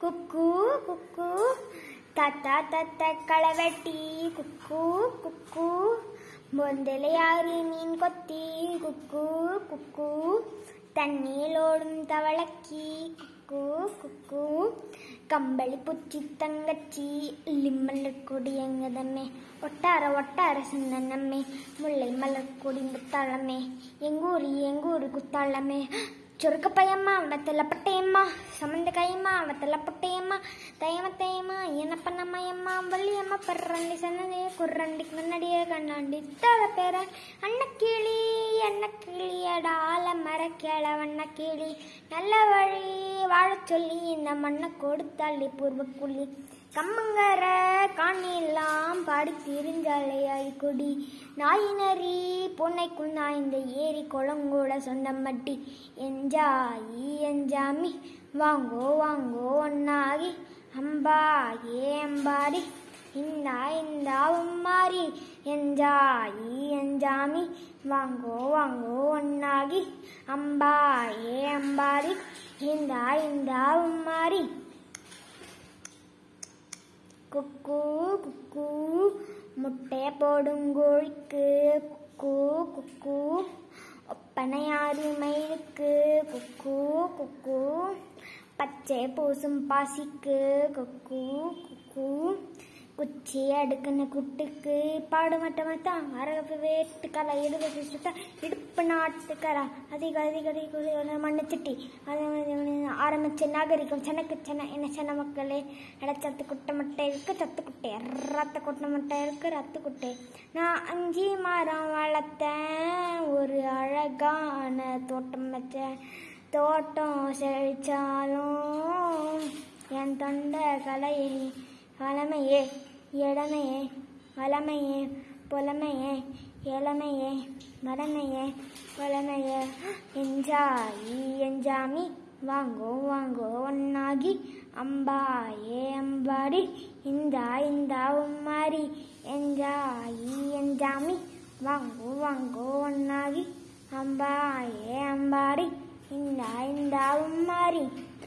குக்கு குக்கு தாத்தா தாத்தா களவெட்டி குக்கு குக்கு பொந்தலையாறு மீன் கொத்தி குக்கு குக்கு தண்ணீரோடும் தவளக்கி குக்கு குக்கு கம்பளி புச்சி தங்கச்சி லிம்மலர் கொடி எங்கதம்மே ஒட்டார ஒட்டார சந்தனம்மே முல்லை மலர் கொடி முத்தாளமே எங்கூரி எங்கூரு குத்தாளமே சுருக்க பையம்மா வத்தல பட்டையம்மா சமந்த கையம்மா வத்தல பட்டையம்மா தயம தயம்மா என்ன பண்ணம்மையம்மா வள்ளியம்மா பர்றண்டி சன்னதே குர்ரண்டி கண்ணடிய கண்ணாண்டி தர பேர அன்னக்கிளி அன்னக்கிளியடா ஆல மரக்கிழ வண்ணக்கிளி நல்ல வழி வாழச் சொல்லி இந்த மண்ணை கொடுத்தாளி பூர்வக்குழி கம்மங்கர காணியெல்லாம் பாடி திரிஞ்சாலையாய் கொடி நாயினரி பூனைக்குள் நாய்ந்த ஏரி குளங்கூட சொந்தம் மட்டி எஞ்சாயி எஞ்சாமி வாங்கோ வாங்கோ ஒன்னாகி அம்பா ஏ அம்பாடி இந்தா இந்தாவும் மாறி எஞ்சாயி எஞ்சாமி வாங்கோ வாங்கோ ஒன்னாகி அம்பா ஏ அம்பாடி இந்தா இந்தாவும் மாறி குக்கு குக்கு முட்டைய போடும் கோழிக்கு குக்கு குக்கு ஒப்பனையாறு மயிலுக்கு குக்கு குக்கு பச்சை பூசும் பாசிக்கு குக்கு குக்கு குச்சி அடுக்குன குட்டுக்கு பாடு மட்டமத்தான் அரகப்பு வேட்டுக்கரா இடுப்பு சுட்டா இடுப்பு நாட்டுக்கரா அதிக அதிக அதிக மண்ணு திட்டி அது ஆரம்பிச்ச நாகரிகம் செனக்கு சென்ன என்ன சென்ன மக்களே எட சத்து குட்டை மட்டை இருக்கு சத்து குட்டை ரத்த குட்டை மட்டை இருக்கு ரத்து குட்டை நான் அஞ்சு மரம் வளர்த்தேன் ஒரு அழகான தோட்டம் வச்சேன் தோட்டம் செழிச்சாலும் என் தொண்டை கலையை வளமையே இடமையே வளமையே புலமையே இளமையே வளமையே புலமையே எஞ்சாயி எஞ்சாமி வாங்கோ வாங்கோ ஒன்னாகி அம்பாயே அம்பாடி இந்தா இந்தா உம்மாரி எஞ்சாயி எஞ்சாமி வாங்கோ வாங்கோ ஒன்னாகி அம்பாயே அம்பாடி இந்தா இந்தா உம்மாரி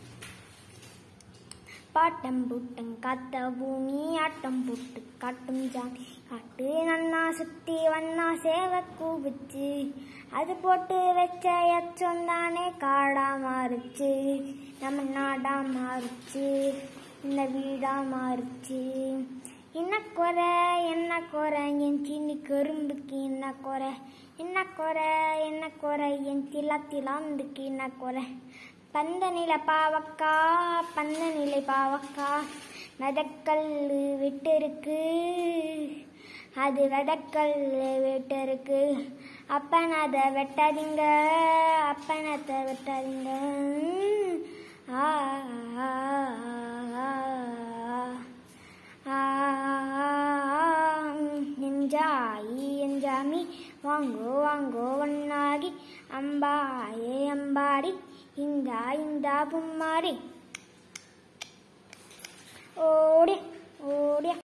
பாட்டம் பூட்டம் காத்த பூமி ஆட்டம் போட்டு காட்டும் ஜாமி காட்டு நன்னா சுத்தி வண்ணா சேவ கூபிச்சு அது போட்டு வச்ச எச்சம் தானே காடா மாறுச்சு நம்ம நாடா மாறுச்சு இந்த வீடா மாறுச்சு என்ன குறை என்ன குறை என் சின்னி கரும்புக்கு என்ன குறை என்ன குறை என்ன குறை என் திலா திலாந்துக்கு என்ன குறை பந்த நில பாவக்கா பந்த நிலை பாவக்கா வெதக்கல் விட்டு இருக்கு அது வெதக்கல் விட்டு இருக்கு அப்பன் அதை வெட்டாதீங்க அப்பன் அதை வெட்டாதீங்க ஆ ஆ, ஆ, ஆ, எஞ்சாயி எஞ்சாமி வாங்கோ வாங்கோ ஒன்னாகி அம்பாயே அம்பாடி இந்தா இந்தா பும்மாடி ஓடி ஓடியா